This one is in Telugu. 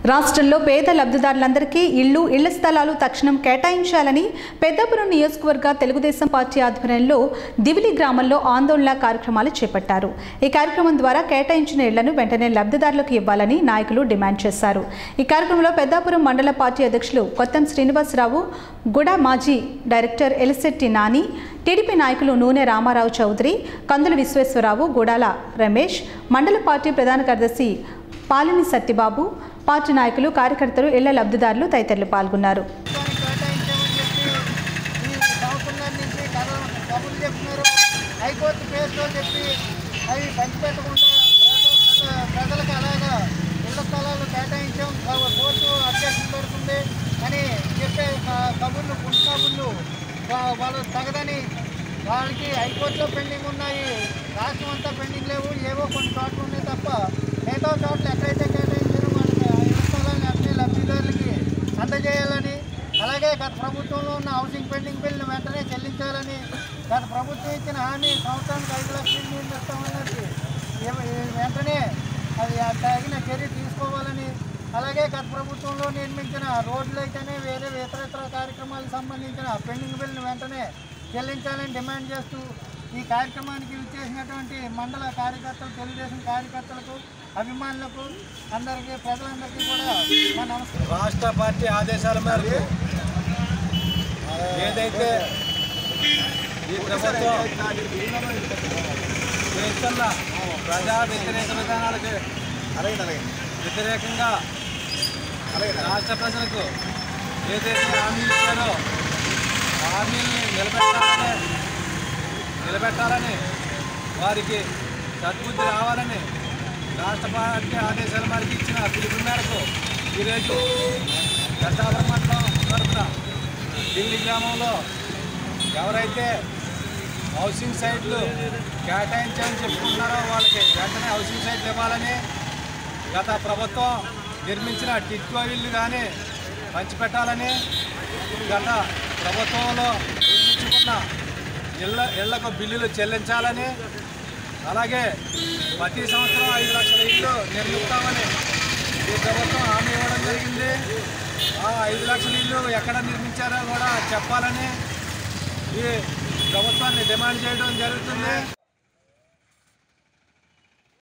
రాష్ట్రంలో పేద లబ్ధిదారులందరికీ ఇళ్లు ఇళ్ల స్థలాలు తక్షణం కేటాయించాలని పెద్దపురం నియోజకవర్గ తెలుగుదేశం పార్టీ ఆధ్వర్యంలో దివిలి గ్రామంలో ఆందోళన కార్యక్రమాలు చేపట్టారు ఈ కార్యక్రమం ద్వారా కేటాయించిన ఇళ్లను వెంటనే లబ్ధిదారులకు ఇవ్వాలని నాయకులు డిమాండ్ చేశారు ఈ కార్యక్రమంలో పెద్దాపురం మండల పార్టీ అధ్యక్షులు కొత్తం శ్రీనివాసరావు గుడ మాజీ డైరెక్టర్ ఎలిశెట్టి నాని టీడీపీ నాయకులు నూనె రామారావు చౌదరి కందుల విశ్వేశ్వరరావు గుడాల రమేష్ మండల పార్టీ ప్రధాన కార్యదర్శి పాలిని సత్యబాబు పార్టీ నాయకులు కార్యకర్తలు ఇళ్ల లబ్ధిదారులు తదితరులు పాల్గొన్నారు దానికి కేటాయించామని చెప్పి ఈ సంవత్సరం నుంచి కథ కబుర్లు చెప్తున్నారు హైకోర్టు కేసులో చెప్పి అవి పంచిపెట్టకుండా ప్రజల- ప్రజలకు అలాగా ఇళ్ల స్థలాలు కేటాయించాం కా- కోర్టు అధ్యక్షం పెడుతుంది అని చెప్పే క- కబుర్లు పుట్టు కబుర్లు వా- వాళ్ళు తగదని వాళ్ళకి హైకోర్టులో పెండింగ్ ఉన్నాయి రాష్ట్రం అంతా పెండింగ్ లేవు ఏవో కొన్ని చోట్ల ఉన్నాయి తప్ప మిగతా చోట్ల ఎక్కడైతే కేటాయించారో వాళ్ళకి ఆ ఇళ్ల స్థలాన్ని అన్ని లబ్ధిదారులకి అందజేయాలని అలాగే గత ప్రభుత్వంలో ఉన్న హౌసింగ్ పెండింగ్ బిల్లు వెంటనే చెల్లించాలని గత ప్రభుత్వం ఇచ్చిన హామీ సంవత్సరానికి ఐదు లక్షలు నీళ్ళు ఇస్తామన్నట్టు ఏ- ఏ- వెంటనే అది ఆ తగిన చర్య తీసుకోవాలని అలాగే గత ప్రభుత్వంలో నిర్మించిన రోడ్లు అయితేనే వేరే ఇతర ఇతర కార్యక్రమాలకు సంబంధించిన పెండింగ్ బిల్లును వెంటనే చెల్లించాలని డిమాండ్ చేస్తూ ఈ కార్యక్రమానికి విచ్చేసినటువంటి మండల కార్యకర్తలు తెలుగుదేశం కార్యకర్తలకు అభిమానులకు అందరికీ ప్రజలందరికీ కూడా మా నమస్కారం రాష్ట్ర పార్టీ ఆదేశాల మేరకు ఏదైతే ఈ ప్రభుత్వం చేస్తున్న ప్రజా వ్యతిరేక విధానాలకు వ్యతిరేకంగా రాష్ట్ర ప్రజలకు ఏదైతే హామీ ఇచ్చారో హామీల్ని నిలబెట్టాలని నిలబెట్టాలని వారికి సద్బుద్ధి రావాలని రాష్ట్ర పార్టీ ఆదేశాల మేరకు ఇచ్చిన పిలుపు మేరకు ఈరోజు పెద్దాపురం మండలం తరఫున ఢిల్లీ గ్రామంలో ఎవరైతే హౌసింగ్ సైట్లు కేటాయించామని చెప్పుకుంటున్నారో వాళ్ళకి వెంటనే హౌసింగ్ సైట్లు ఇవ్వాలని గత ప్రభుత్వం నిర్మించిన టిట్కో ఇల్లు కానీ పంచిపెట్టాలని గత ప్రభుత్వంలో నిర్మించుకున్న ఇళ్ళ ఇళ్లకు బిల్లులు చెల్లించాలని అలాగే ప్రతి సంవత్సరం ఐదు లక్షల ఇల్లు నిర్మిస్తామని ఈ ప్రభుత్వం హామీ ఇవ్వడం జరిగింది ఆ ఐదు లక్షల ఇల్లు ఎక్కడ నిర్మించారో కూడా చెప్పాలని ఈ ప్రభుత్వాన్ని డిమాండ్ చేయడం జరుగుతుంది